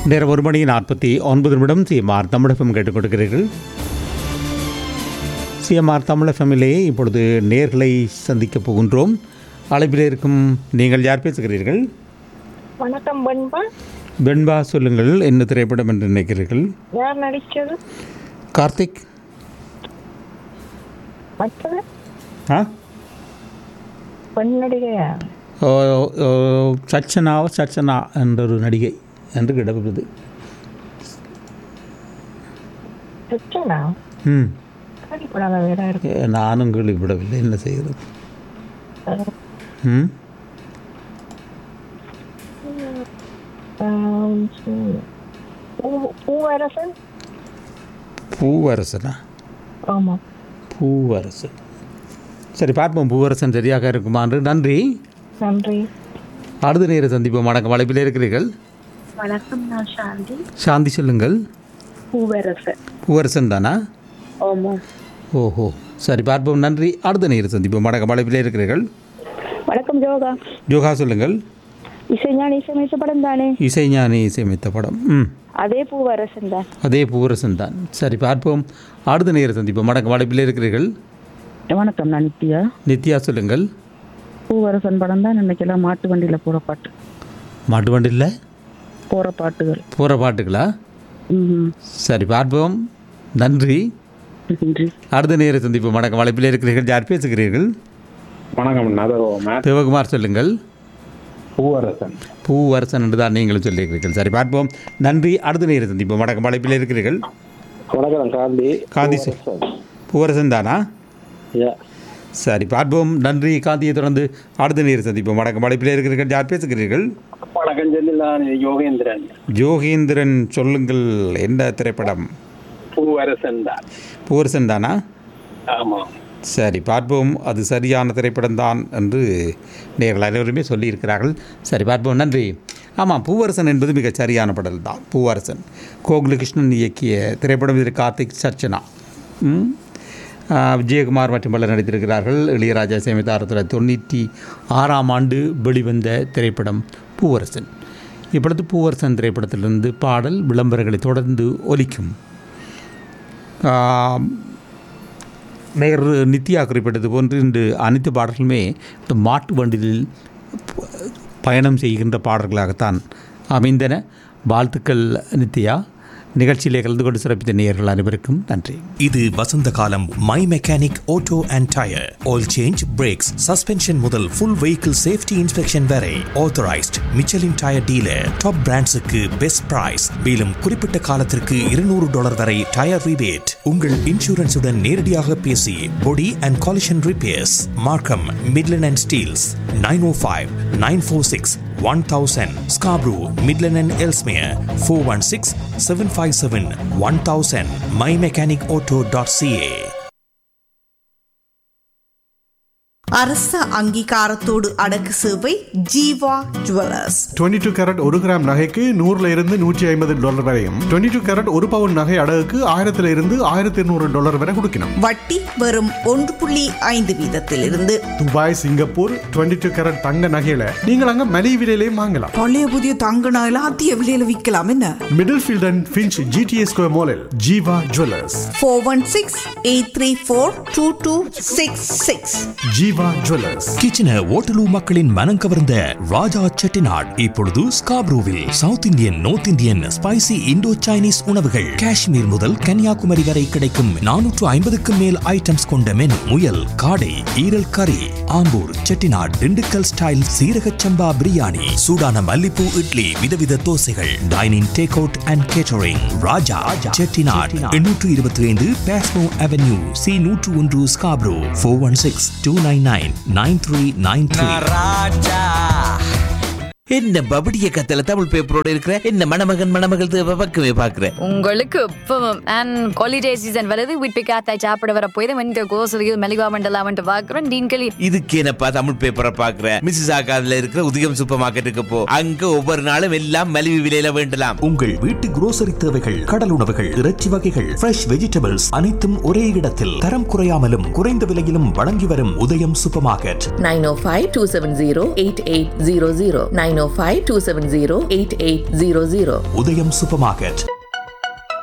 நேரம் ஒரு மணி நாற்பத்தி ஒன்பது நிமிடம் சிஎம்ஆர் தமிழகம் கேட்டுக்கொண்டிருக்கிறீர்கள் சிஎம்ஆர் தமிழகமிலே இப்பொழுது நேர்களை சந்திக்கப் போகின்றோம் அழைப்பில் இருக்கும் நீங்கள் யார் பேசுகிறீர்கள் வணக்கம் பண்பா வெண்பா சொல்லுங்கள் என்ன திரைப்படம் என்று நினைக்கிறீர்கள் யார் நடிச்சது கார்த்திக் மற்றது ஆ பெண் நடிகையா ஓ, ஓ, சச்சனா சச்சனா என்ற ஒரு நடிகை என்று கிடப்பது சச்சனா ம் கடிப்படாத வேற இருக்கு ஏ, நானும் கேள்விப்படவில்லை என்ன செய்கிறது ம் ஆம், ம். பூ- பூவரசன் பூவரசனா ஆமாம் பூவரசன் சரி பார்ப்போம் பூவரசன் சரியாக இருக்குமான்று நன்றி நன்றி அடுத்த நேர சந்திப்போம் வணக்கம் வளைப்பில் இருக்கிறீர்கள் வணக்கம் நான் சாந்தி சாந்தி சொல்லுங்கள் பூவரசன் பூவரசன் தானா ஆமாம் ஓஹோ சரி பார்ப்போம் நன்றி அடுத்த நேர சந்திப்போம் வணக்கம் வளைப்பில் இருக்கிறீர்கள் வணக்கம் ஜோகா யோகா சொல்லுங்கள் இசைஞானி இசையமைச்ச படம் தானே இசைஞானி இசையமைத்த படம் ம் அதே பூவரசன் தான் அதே பூவரசன் தான் சரி பார்ப்போம் அடுத்த நேர சந்திப்போம் வணக்கம் வளைப்பில் இருக்கிறீர்கள் வணக்கம் நான் நித்யா நித்யா சொல்லுங்கள் பூவரசன் படம் தான் இன்னைக்கெல்லாம் மாட்டு வண்டியில் போகிற பாட்டு மாட்டு வண்டியில் போகிற பாட்டுகள் போகிற பாட்டுகளா ம் சரி பார்ப்போம் நன்றி நன்றி அடுத்த நேர சந்திப்போம் வணக்கம் வளைப்பில் இருக்கிறீர்கள் யார் பேசுகிறீர்கள் வணக்கம் நதரோம சிவகுமார் சொல்லுங்கள் பூவரசன் பூவரசன் என்று தான் நீங்களும் சொல்லியிருக்கிறீர்கள் சரி பார்ப்போம் நன்றி அடுத்த நேர சந்திப்போம் வணக்கம் வளைப்பில் இருக்கிறீர்கள் வணக்கம் காந்தி காந்தி சொல். பூவரசன் தானா யா சரி பார்ப்போம் நன்றி காந்தியை தொடர்ந்து அடுத்த நேர சந்திப்போம் வணக்கம் வளைப்பில் இருக்கிறீர்கள் யார் பேசுகிறீர்கள் வணக்கம் சொல்லி நான் யோகேந்திரன் ஜோகேந்திரன் சொல்லுங்கள் என்ன திரைப்படம் பூவரசன் தான் பூவரசன் தானா ஆமாம் சரி பார்ப்போம் அது சரியான திரைப்படம் தான் என்று நேர்கள் அனைவருமே சொல்லியிருக்கிறார்கள் சரி பார்ப்போம் நன்றி ஆமாம் பூவரசன் என்பது மிகச் சரியான படல் தான் பூவரசன் கோகுலகிருஷ்ணன் இயக்கிய திரைப்படம் இது கார்த்திக் சர்ச்சனா ம். ஆ, விஜயகுமார் மற்றும் பலர் நடித்திருக்கிறார்கள் இளையராஜா சேமித்த ஆயிரத்தி தொள்ளாயிரத்தி தொண்ணூற்றி ஆறாம் ஆண்டு வெளிவந்த திரைப்படம் பூவரசன் இப்பொழுது பூவரசன் திரைப்படத்திலிருந்து பாடல் விளம்பரங்களை தொடர்ந்து ஒலிக்கும் ஆம், நேர் நித்யா குறிப்பிட்டது போன்று இன்று அனைத்து பாடல்களுமே இந்த மாட்டு வண்டியில் ப- பயணம் செய்கின்ற பாடல்களாகத்தான் அமைந்தன வாழ்த்துக்கள் நித்யா நிகழ்ச்சியிலே கலந்து கொண்டு சிறப்பித்த நேயர்கள் அனைவருக்கும் நன்றி இது வசந்த காலம் my mechanic auto and tyre oil change brakes suspension முதல் ஃபுல் வெஹிக்கிள் சேஃப்டி இன்ஸ்பெக்ஷன் வரை authorised Michelin tyre dealer top பிராண்ட்ஸுக்கு பெஸ்ட் பிரைஸ் மேலும் குறிப்பிட்ட காலத்திற்கு இருநூறு டாலர் வரை டயர் ரிபேட் உங்கள் இன்சூரன்ஸுடன் நேரடியாக பேசி body and collision repairs Markham Midland and Steeles nine O five nine four six one thousand Scarborough Midland and Ellesmere four one six seven five seven one thousand my mechanic auto dot CA அரச அங்கீகாரத்தோடு அடக்கு சேவை Jeeva jewellers 22 two carat ஒரு gram நகைக்கு நூறுல இருந்து நூற்றி ஐம்பது டாலர் வரையும் 22 டூ கேரட் ஒரு பவுன் நகை அடகுக்கு ஆயிரத்துல இருந்து ஆயிரத்தி இருநூறு டாலர் வரை கொடுக்கணும் வட்டி வெறும் ஒன்று புள்ளி ஐந்து வீதத்திலிருந்து துபாய் சிங்கப்பூர் 22 டூ கேரட் தங்க நகையில நீங்கள் அங்க மலிவு விலையிலையும் வாங்கலாம் பழைய புதிய தங்க நகையில அதிக விலையில விற்கலாம் என்ன Middlefield and Finch GTS square மாலில் Jeeva jewellers four one six eight three four two two six six Jeeva jewellers கிச்சன ஓட்டலு மக்களின் மனம் கவர்ந்த ராஜா செட்டிநாட் இப்பொழுது ஸ்காப்ரூவில் south Indian north Indian spicy Indo Chinese உணவுகள் காஷ்மீர் முதல் கன்னியாகுமரி வரை கிடைக்கும் நானூற்று ஐம்பதுக்கும் மேல் ஐட்டம்ஸ் கொண்ட மெனு முயல் காடை ஈரல் கறி ஆம்பூர் செட்டிநாட் திண்டுக்கல் ஸ்டைல் சீரக சம்பா பிரியாணி சூடான மல்லிப்பூ இட்லி விதவித தோசைகள் dining take out and catering Raja Chettinad எண்ணூற்று இருபத்தி ஐந்து பேஸ்மோ அவென்யூ சி நூற்று ஒன்று Scarborough four one six two nine nine nine three nine three என்ன பபடிய கத்தல தமிழ் பேப்பரோட இருக்கிற என்ன மணமகன் மணமகள் தேவை பக்கமே பாக்குற உங்களுக்கு இப்பவும் அண்ட் ஹாலிடே சீசன் வருது வீட்டு காத்தாய் சாப்பிட வர போய் இந்த கோசலியில் மெலிவா மண்டலாமன்ட்டு பார்க்குறோம் டீன்களி இதுக்கு என்னப்பா தமிழ் பேப்பரை பாக்குற மிஸ்ஸஸ் ஆகாதுல இருக்கிற உதயம் சூப்பர் மார்க்கெட்டுக்கு போ அங்க ஒவ்வொரு நாளும் எல்லாம் மலிவு விலையில வேண்டலாம் உங்கள் வீட்டு grocery தேவைகள் கடல் உணவுகள் இறைச்சி வகைகள் ஃப்ரெஷ் வெஜிடபிள்ஸ் அனைத்தும் ஒரே இடத்தில் தரம் குறையாமலும் குறைந்த விலையிலும் வழங்கி வரும் உதயம் super market nine O five two seven zero eight eight zero zero nine nine O five two seven zero eight eight zero zero உதயம் சூப்பர் மார்க்கெட்